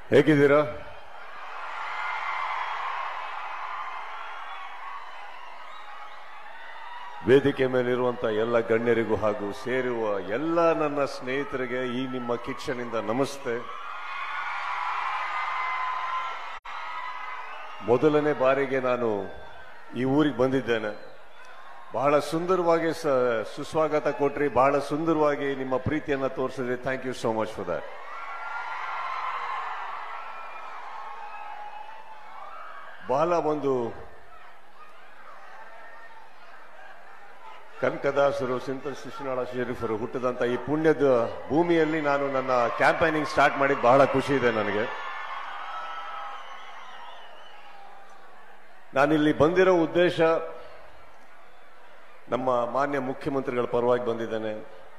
ಹೇಗಿದ್ದೀರಾ ವೇದಿಕೆ ಮೇಲಿರುವಂತ ಎಲ್ಲ ಗಣ್ಯರಿಗೂ ಹಾಗೂ ಸೇರುವ ಎಲ್ಲ ನನ್ನ ಸ್ನೇಹಿತರಿಗೆ ಈ ನಿಮ್ಮ ಕಿಚನ್ ಇಂದ ನಮಸ್ತೆ ಮೊದಲನೇ ಬಾರಿಗೆ ನಾನು ಈ ಊರಿಗೆ ಬಂದಿದ್ದೇನೆ ಬಹಳ ಸುಂದರವಾಗಿ ಸ- ಸುಸ್ವಾಗತ ಕೊಟ್ರಿ ಬಹಳ ಸುಂದರವಾಗಿ ನಿಮ್ಮ ಪ್ರೀತಿಯನ್ನ ತೋರಿಸಿದ್ರಿ thank you so much for that ಬಹಳ ಒಂದು ಕನಕದಾಸರು ಸಿಂತ ಶಿಶುನಾಳ ಶರೀಫರು ಹುಟ್ಟಿದಂತ ಈ ಪುಣ್ಯದ ಭೂಮಿಯಲ್ಲಿ ನಾನು ನನ್ನ ಕ್ಯಾಂಪೇನಿಂಗ್ ಸ್ಟಾರ್ಟ್ ಮಾಡಿದ್ ಬಹಳ ಖುಷಿ ಇದೆ ನನಗೆ ನಾನಿಲ್ಲಿ ಬಂದಿರೋ ಉದ್ದೇಶ ನಮ್ಮ ಮಾನ್ಯ ಮುಖ್ಯಮಂತ್ರಿಗಳ ಪರವಾಗಿ ಬಂದಿದ್ದೇನೆ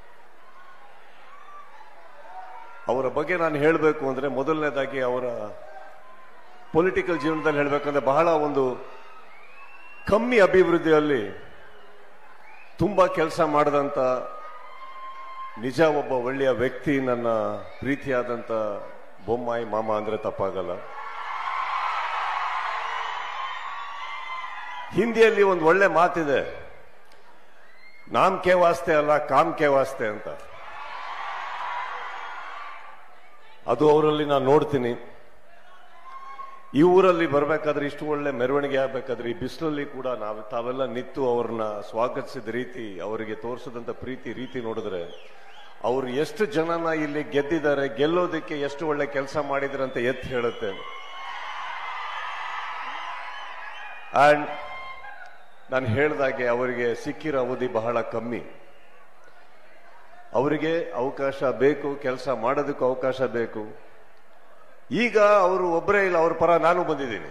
ಅವರ ಬಗ್ಗೆ ನಾನು ಹೇಳಬೇಕು ಅಂದ್ರೆ ಮೊದಲನೇದಾಗಿ ಅವರ ಪೊಲಿಟಿಕಲ್ ಜೀವನದಲ್ಲಿ ಹೇಳಬೇಕಂದ್ರೆ ಬಹಳ ಒಂದು ಕಮ್ಮಿ ಅಭಿವೃದ್ಧಿಯಲ್ಲಿ ತುಂಬಾ ಕೆಲಸ ಮಾಡದಂತ ನಿಜ ಒಬ್ಬ ಒಳ್ಳೆಯ ವ್ಯಕ್ತಿ ನನ್ನ ಪ್ರೀತಿಯಾದಂತ ಬೊಮ್ಮಾಯಿ ಮಾಮ ಅಂದ್ರೆ ತಪ್ಪಾಗಲ್ಲ ಹಿಂದಿಯಲ್ಲಿ ಒಂದು ಒಳ್ಳೆ ಮಾತಿದೆ ನಾಮ್ ಕೆ ವಾಸ್ತೆ ಅಲ್ಲ ಕಾಮ್ ಕೆ ವಾಸ್ತೆ ಅಂತ ಅದು ಅವರಲ್ಲಿ ನಾನು ನೋಡ್ತೀನಿ ಈ ಊರಲ್ಲಿ ಬರಬೇಕಾದ್ರೆ ಇಷ್ಟು ಒಳ್ಳೆ ಮೆರವಣಿಗೆ ಆಗ್ಬೇಕಾದ್ರೆ ಈ ಬಿಸಿಲಲ್ಲಿ ಕೂಡ ನಾವು ತಾವೆಲ್ಲ ನಿಂತು ಅವ್ರನ್ನ ಸ್ವಾಗತಿಸಿದ ರೀತಿ ಅವರಿಗೆ ತೋರಿಸಿದಂತ ಪ್ರೀತಿ ರೀತಿ ನೋಡಿದ್ರೆ ಅವರು ಎಷ್ಟು ಜನನ ಇಲ್ಲಿ ಗೆದ್ದಿದ್ದಾರೆ ಗೆಲ್ಲೋದಕ್ಕೆ ಎಷ್ಟು ಒಳ್ಳೆ ಕೆಲಸ ಮಾಡಿದ್ರೆ ಅಂತ ಎತ್ತಿ ಹೇಳುತ್ತೆ ಅಂಡ್ ನಾನು ಹೇಳ್ದಾಗೆ ಅವರಿಗೆ ಸಿಕ್ಕಿರೋ ಅವಧಿ ಬಹಳ ಕಮ್ಮಿ ಅವರಿಗೆ ಅವಕಾಶ ಬೇಕು ಕೆಲಸ ಮಾಡೋದಕ್ಕೂ ಅವಕಾಶ ಬೇಕು ಈಗ ಅವರು ಒಬ್ಬರೇ ಇಲ್ಲ ಅವ್ರ ಪರ ನಾನು ಬಂದಿದ್ದೀನಿ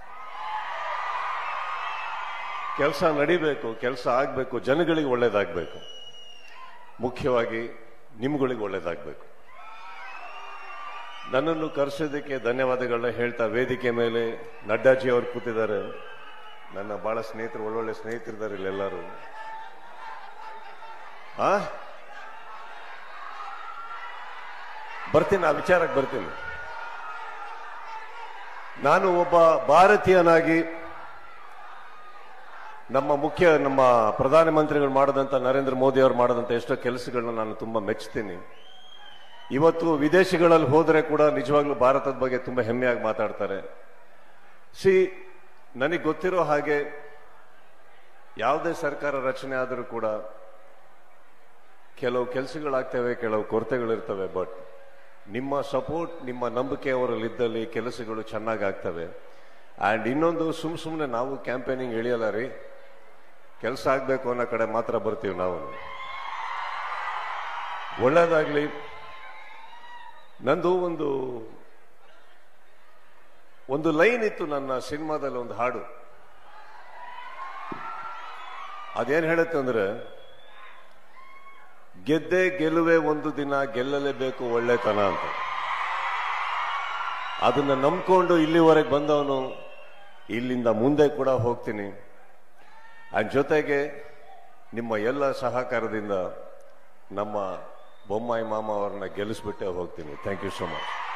ಕೆಲಸ ನಡಿಬೇಕು ಕೆಲಸ ಆಗಬೇಕು ಜನಗಳಿಗೆ ಒಳ್ಳೇದಾಗಬೇಕು ಮುಖ್ಯವಾಗಿ ನಿಮ್ಗಳಿಗೆ ಒಳ್ಳೇದಾಗಬೇಕು ನನ್ನನ್ನು ಕರೆಸೋದಕ್ಕೆ ಧನ್ಯವಾದಗಳನ್ನ ಹೇಳ್ತಾ ವೇದಿಕೆ ಮೇಲೆ ನಡ್ಡಾಜಿ ಅವರು ಕೂತಿದ್ದಾರೆ ನನ್ನ ಬಹಳ ಸ್ನೇಹಿತರು ಒಳ್ಳೊಳ್ಳೆ ಸ್ನೇಹಿತರಿದ್ದಾರೆ ಇಲ್ಲೆಲ್ಲರೂ ಆ ಬರ್ತೀನಿ ಆ ವಿಚಾರಕ್ಕೆ ಬರ್ತೀನಿ ನಾನು ಒಬ್ಬ ಭಾರತೀಯನಾಗಿ ನಮ್ಮ ಮುಖ್ಯ ನಮ್ಮ ಪ್ರಧಾನಮಂತ್ರಿಗಳು ಮಾಡದಂತ ನರೇಂದ್ರ ಮೋದಿ ಅವರು ಮಾಡದಂತ ಎಷ್ಟೋ ಕೆಲಸಗಳನ್ನ ನಾನು ತುಂಬಾ ಮೆಚ್ಚುತ್ತೀನಿ ಇವತ್ತು ವಿದೇಶಗಳಲ್ಲಿ ಹೋದ್ರೆ ಕೂಡ ನಿಜವಾಗ್ಲೂ ಭಾರತದ ಬಗ್ಗೆ ತುಂಬಾ ಹೆಮ್ಮೆಯಾಗಿ ಮಾತಾಡ್ತಾರೆ ಸಿ ನನಗೆ ಗೊತ್ತಿರೋ ಹಾಗೆ ಯಾವುದೇ ಸರ್ಕಾರ ರಚನೆ ಆದರೂ ಕೂಡ ಕೆಲವು ಕೆಲಸಗಳಾಗ್ತವೆ ಕೆಲವು ಕೊರತೆಗಳಿರ್ತವೆ ಬಟ್ ನಿಮ್ಮ ಸಪೋರ್ಟ್ ನಿಮ್ಮ ನಂಬಿಕೆ ಅವರಲ್ಲಿದ್ದಲ್ಲಿ ಕೆಲಸಗಳು ಚೆನ್ನಾಗಿ ಆಗ್ತವೆ ಅಂಡ್ ಇನ್ನೊಂದು ಸುಮ್ ಸುಮ್ಮನೆ ನಾವು ಕ್ಯಾಂಪೇನಿಂಗ್ ಇಳಿಯಲ್ಲ ರೀ ಕೆಲಸ ಆಗ್ಬೇಕು ಅನ್ನೋ ಕಡೆ ಮಾತ್ರ ಬರ್ತೀವಿ ನಾವು ಒಳ್ಳೇದಾಗ್ಲಿ ನಂದು ಒಂದು ಒಂದು ಲೈನ್ ಇತ್ತು ನನ್ನ ಸಿನಿಮಾದಲ್ಲಿ ಒಂದು ಹಾಡು ಅದೇನ್ ಹೇಳುತ್ತೆ ಅಂದ್ರೆ ಗೆದ್ದೆ ಗೆಲುವೆ ಒಂದು ದಿನ ಗೆಲ್ಲಲೇಬೇಕು ಒಳ್ಳೆತನ ಅಂತ ಅದನ್ನ ನಂಬ್ಕೊಂಡು ಇಲ್ಲಿವರೆಗೆ ಬಂದವನು ಇಲ್ಲಿಂದ ಮುಂದೆ ಕೂಡ ಹೋಗ್ತೀನಿ ಆ ಜೊತೆಗೆ ನಿಮ್ಮ ಎಲ್ಲ ಸಹಕಾರದಿಂದ ನಮ್ಮ ಬೊಮ್ಮಾಯಿ ಮಾಮ ಅವರನ್ನ ಗೆಲ್ಲಿಸ್ಬಿಟ್ಟೆ ಹೋಗ್ತೀನಿ ಥ್ಯಾಂಕ್ ಯು ಸೋ ಮಚ್